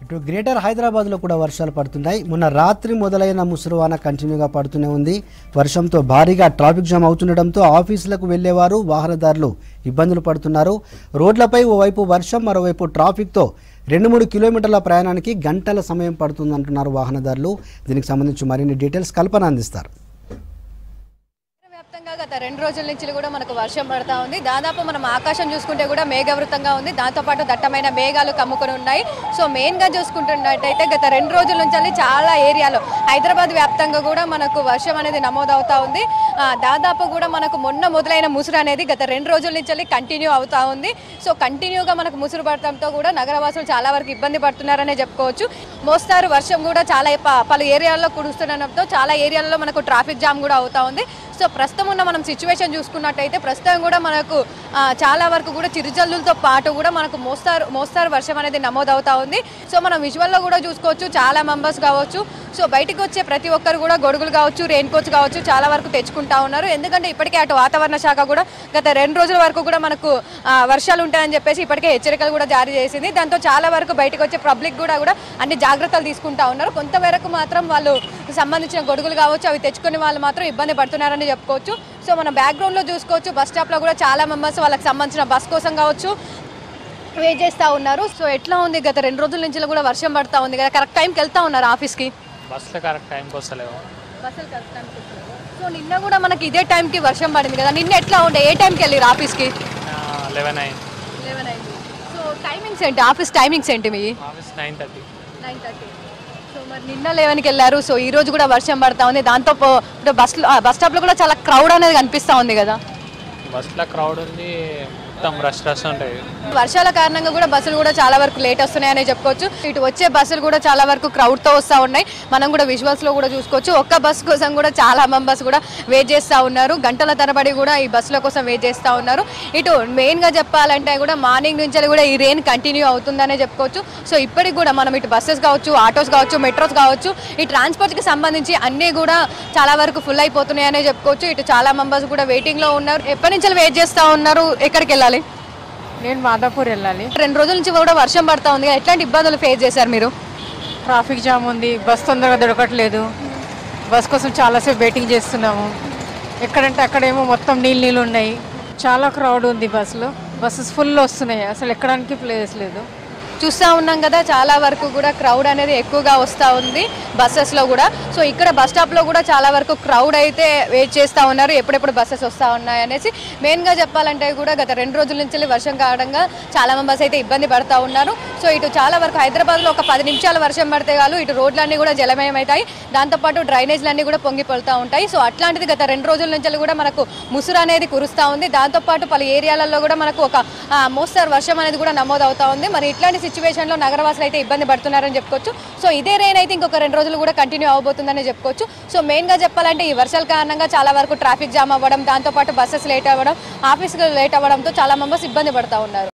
ఇటు గ్రేటర్ హైదరాబాద్లో కూడా వర్షాలు పడుతున్నాయి మొన్న రాత్రి మొదలైన ముసురువాన కంటిన్యూగా పడుతూనే ఉంది వర్షంతో భారీగా ట్రాఫిక్ జామ్ అవుతుండటంతో ఆఫీసులకు వెళ్లేవారు వాహనదారులు ఇబ్బందులు పడుతున్నారు రోడ్లపై ఓవైపు వర్షం మరోవైపు ట్రాఫిక్తో రెండు మూడు కిలోమీటర్ల ప్రయాణానికి గంటల సమయం పడుతుందంటున్నారు వాహనదారులు దీనికి సంబంధించి మరిన్ని డీటెయిల్స్ కల్పన అందిస్తారు వ్యాప్తంగా గత రెండు రోజుల నుంచి కూడా మనకు వర్షం పడతా ఉంది దాదాపు మనం ఆకాశం చూసుకుంటే కూడా మేఘవృతంగా ఉంది దాంతోపాటు దట్టమైన మేఘాలు కమ్ముకొని ఉన్నాయి సో మెయిన్గా చూసుకుంటున్నట్టయితే గత రెండు రోజుల నుంచి చాలా ఏరియాలో హైదరాబాద్ వ్యాప్తంగా కూడా మనకు వర్షం అనేది నమోదవుతా ఉంది ఆ, దాదాపు కూడా మనకు మొన్న మొదలైన ముసురు అనేది గత రెండు రోజుల నుంచి కంటిన్యూ అవుతా ఉంది సో కంటిన్యూగా మనకు ముసురు పడటంతో కూడా నగరవాసులు చాలా వరకు ఇబ్బంది పడుతున్నారనే చెప్పుకోవచ్చు మోస్తారు వర్షం కూడా చాలా ప- పలు ఏరియాల్లో కురుస్తుండడంతో చాలా ఏరియాలలో మనకు ట్రాఫిక్ జామ్ కూడా అవుతా ఉంది సో ప్రస్తుతం ఉన్న మనం సిచ్యువేషన్ చూసుకున్నట్టయితే ప్రస్తుతం కూడా మనకు ఆ, చాలా వరకు కూడా చిరుజల్లులతో పాటు కూడా మనకు మోస్తారు మోస్తారు వర్షం అనేది నమోదవుతా ఉంది సో మనం విజువల్లో కూడా చూసుకోవచ్చు చాలా మెంబర్స్ కావచ్చు సో బయటికి వచ్చే ప్రతి ఒక్కరు కూడా గొడుగులు కావచ్చు రెయిన్ కోట్స్ కావచ్చు చాలా వరకు తెచ్చుకుంటా ఉన్నారు ఎందుకంటే ఇప్పటికే అటు వాతావరణ శాఖ కూడా గత రెండు రోజుల వరకు కూడా మనకు ఆ, వర్షాలు ఉంటాయని చెప్పేసి ఇప్పటికే హెచ్చరికలు కూడా జారీ చేసింది దాంతో చాలా వరకు బయటకు వచ్చే పబ్లిక్ కూడా కూడా అన్ని జాగ్రత్తలు తీసుకుంటా ఉన్నారు కొంతవరకు మాత్రం వాళ్ళు సంబంధించిన గొడుగులు కావచ్చు అవి తెచ్చుకునే వాళ్ళు మాత్రం ఇబ్బంది పడుతున్నారని చెప్పుకోవచ్చు సో మనం బ్యాక్గ్రౌండ్లో చూసుకోవచ్చు బస్ స్టాప్లో కూడా చాలా మెంబర్స్ వాళ్ళకి సంబంధించిన బస్ కోసం కావచ్చు వెయిట్ చేస్తూ ఉన్నారు సో ఎట్లా ఉంది గత రెండు రోజుల నుంచి కూడా వర్షం పడతా ఉంది కదా కరెక్ట్ టైంకి వెళ్తా ఉన్నారు ఆఫీస్కి బస్సులు కరెక్ట్ టైంకి వస్తలేవు బస్సులు కరెక్ట్ టైంకి సో నిన్న కూడా మనకి ఇదే టైంకి వర్షం పడింది కదా నిన్న ఎట్లా ఉండే ఏ టైంకి వెళ్ళారు ఆఫీస్కి లెవెన్ అయింది లెవెన్ అయింది సో టైమింగ్స్ ఏంటి ఆఫీస్ టైమింగ్స్ ఏంటి మీ office nine thirty nine thirty so మరి నిన్న లెవెన్కి వెళ్ళారు సో ఈ రోజు కూడా వర్షం పడతా ఉంది దాంతో పో- ఇప్పుడు బస్ బస్ స్టాప్లో కూడా చాలా క్రౌడ్ అనేది కనిపిస్తూ ఉంది కదా బస్సులో క్రౌడ్ ఉంది మొత్తం రష్ రష్ ఉంటుంది వర్షాల కారణంగా కూడా బస్సులు కూడా చాలా వరకు లేట్ వస్తున్నాయనే చెప్పుకోవచ్చు ఇటు వచ్చే బస్సులు కూడా చాలా వరకు crowd తో వస్తూ ఉన్నాయి మనం కూడా visuals లో కూడా చూసుకోవచ్చు ఒక్క బస్ కోసం కూడా చాలా మెంబర్స్ కూడా వెయిట్ చేస్తూ ఉన్నారు గంటల తరబడి కూడా ఈ బస్సుల కోసం వెయిట్ చేస్తూ ఉన్నారు ఇటు మెయిన్ గా చెప్పాలంటే కూడా మార్నింగ్ నుంచి కూడా ఈ రెయిన్ కంటిన్యూ అవుతుందనే చెప్పుకోవచ్చు సో ఇప్పటికి కూడా మనం ఇటు బస్సెస్ కావచ్చు ఆటోస్ కావచ్చు మెట్రోస్ కావచ్చు ఈ transport కి సంబంధించి అన్నీ కూడా చాలా వరకు ఫుల్ అయిపోతున్నాయనే చెప్పుకోవచ్చు ఇటు చాలా మెంబర్స్ కూడా వెయిటింగ్ లో ఉన్నారు ఎప్పటి నుంచి వెయిట్ చేస్తూ ఉన్నారు ఎక్కడికి వెళ్ళాలి నేను మాదాపూర్ వెళ్ళాలి రెండు రోజుల నుంచి కూడా వర్షం పడతా ఉంది కదా, ఎట్లాంటి ఇబ్బందులు ఫేస్ చేశారు మీరు ట్రాఫిక్ జామ్ ఉంది బస్ తొందరగా దొరకట్లేదు బస్ కోసం చాలాసేపు వెయిటింగ్ చేస్తున్నాము ఎక్కడంటే అక్కడేమో మొత్తం నీళ్ళు నీళ్ళు ఉన్నాయి చాలా క్రౌడ్ ఉంది బస్సులో బస్సెస్ ఫుల్ వస్తున్నాయి అసలు ఎక్కడానికి ప్లేస్ లేదు చూస్తూ ఉన్నాం కదా చాలా వరకు కూడా క్రౌడ్ అనేది ఎక్కువగా వస్తూ ఉంది బస్సెస్లో కూడా సో ఇక్కడ బస్ స్టాప్లో కూడా చాలా వరకు క్రౌడ్ అయితే వెయిట్ చేస్తూ ఉన్నారు ఎప్పుడెప్పుడు బస్సెస్ వస్తూ ఉన్నాయి అనేసి మెయిన్గా చెప్పాలంటే కూడా గత రెండు రోజుల నుంచి వర్షం కావడంగా చాలా మెంబర్స్ అయితే ఇబ్బంది పడుతూ ఉన్నారు సో ఇటు చాలా వరకు హైదరాబాద్లో ఒక పది నిమిషాలు వర్షం పడితే చాలు ఇటు రోడ్లన్నీ కూడా జలమయం అవుతాయి దాంతోపాటు డ్రైనేజ్లన్నీ కూడా పొంగి పడుతూ ఉంటాయి సో అట్లాంటిది గత రెండు రోజుల నుంచి కూడా మనకు ముసురు అనేది కురుస్తూ ఉంది దాంతోపాటు పలు ఏరియాలలో కూడా మనకు ఒక ఆ, మోస్తరు వర్షం అనేది కూడా నమోదవుతా ఉంది మరి ఇట్లాంటి సిచ్యువేషన్లో నగరవాసులు అయితే ఇబ్బంది పడుతున్నారని చెప్పుకోవచ్చు సో ఇదే రెయిన్ అయితే ఇంకొక రెండు రోజులు కూడా కంటిన్యూ అవబోతుందని చెప్పుకోవచ్చు సో మెయిన్గా చెప్పాలంటే ఈ వర్షాల కారణంగా చాలా వరకు ట్రాఫిక్ జామ్ అవ్వడం దాంతోపాటు బస్సెస్ లేట్ అవ్వడం ఆఫీస్కి లేట్ అవ్వడంతో చాలా మెంబర్స్ ఇబ్బంది పడుతూ ఉన్నారు